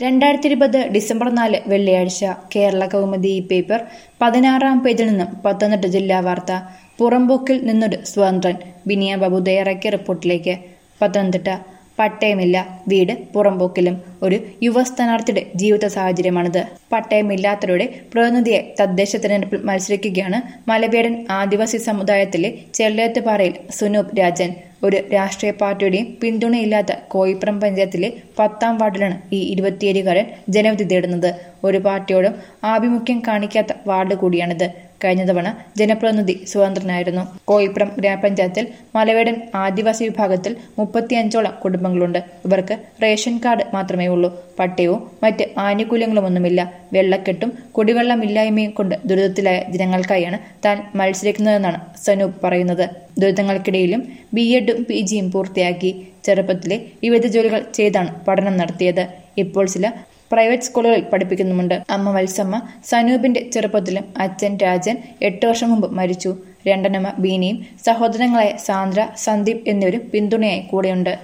രണ്ടായിരത്തി ഇരുപത് ഡിസംബർ നാല് വെള്ളിയാഴ്ച കേരള കൗമുദി ഈ പേപ്പർ പതിനാറാം പേജിൽ നിന്നും പത്തനംതിട്ട ജില്ലാ വാർത്ത പുറമ്പോക്കിൽ നിന്നൊരു സ്വതന്ത്രൻ ബിനിയ ബാബു തയ്യാറാക്കിയ റിപ്പോർട്ടിലേക്ക് പത്തനംതിട്ട പട്ടയമില്ല വീട് പുറമ്പോക്കിലും ഒരു യുവ സ്ഥാനാർത്ഥിയുടെ ജീവിത സാഹചര്യമാണിത് പട്ടയമില്ലാത്തവരുടെ പ്രതിനിധിയെ തദ്ദേശ തെരഞ്ഞെടുപ്പിൽ മത്സരിക്കുകയാണ് മലവേടൻ ആദിവാസി സമുദായത്തിലെ ചെള്ളേത്തുപാറയിൽ സുനൂപ് രാജൻ ഒരു രാഷ്ട്രീയ പാർട്ടിയുടെയും പിന്തുണയില്ലാത്ത കോയിപ്പുറം പഞ്ചായത്തിലെ പത്താം വാർഡിലാണ് ഈ ഇരുപത്തിയേഴുകാരൻ ജനവിധി തേടുന്നത് ഒരു പാർട്ടിയോടും ആഭിമുഖ്യം കാണിക്കാത്ത വാർഡ് കൂടിയാണിത് കഴിഞ്ഞ തവണ ജനപ്രതിനിധി സ്വതന്ത്രനായിരുന്നു കോയിപ്പുറം ഗ്രാമപഞ്ചായത്തിൽ മലവേടൻ ആദിവാസി വിഭാഗത്തിൽ മുപ്പത്തിയഞ്ചോളം കുടുംബങ്ങളുണ്ട് ഇവർക്ക് റേഷൻ കാർഡ് മാത്രമേ ഉള്ളൂ പട്ടയവും മറ്റ് ആനുകൂല്യങ്ങളുമൊന്നുമില്ല വെള്ളക്കെട്ടും കുടിവെള്ളമില്ലായ്മയും കൊണ്ട് ദുരിതത്തിലായ ജനങ്ങൾക്കായാണ് താൻ മത്സരിക്കുന്നതെന്നാണ് സനൂപ് പറയുന്നത് ദുരിതങ്ങൾക്കിടയിലും ബി എഡും പി ജിയും പൂർത്തിയാക്കി ചെറുപ്പത്തിലെ വിവിധ ജോലികൾ ചെയ്താണ് പഠനം നടത്തിയത് ഇപ്പോൾ ചില പ്രൈവറ്റ് സ്കൂളുകളിൽ പഠിപ്പിക്കുന്നുമുണ്ട് അമ്മ വത്സമ്മ സനൂപിന്റെ ചെറുപ്പത്തിലും അച്ഛൻ രാജൻ എട്ട് വർഷം മുമ്പ് മരിച്ചു രണ്ടനമ്മ ബീനിയും സഹോദരങ്ങളായ സാന്ദ്ര സന്ദീപ് എന്നിവരും പിന്തുണയായി കൂടെയുണ്ട്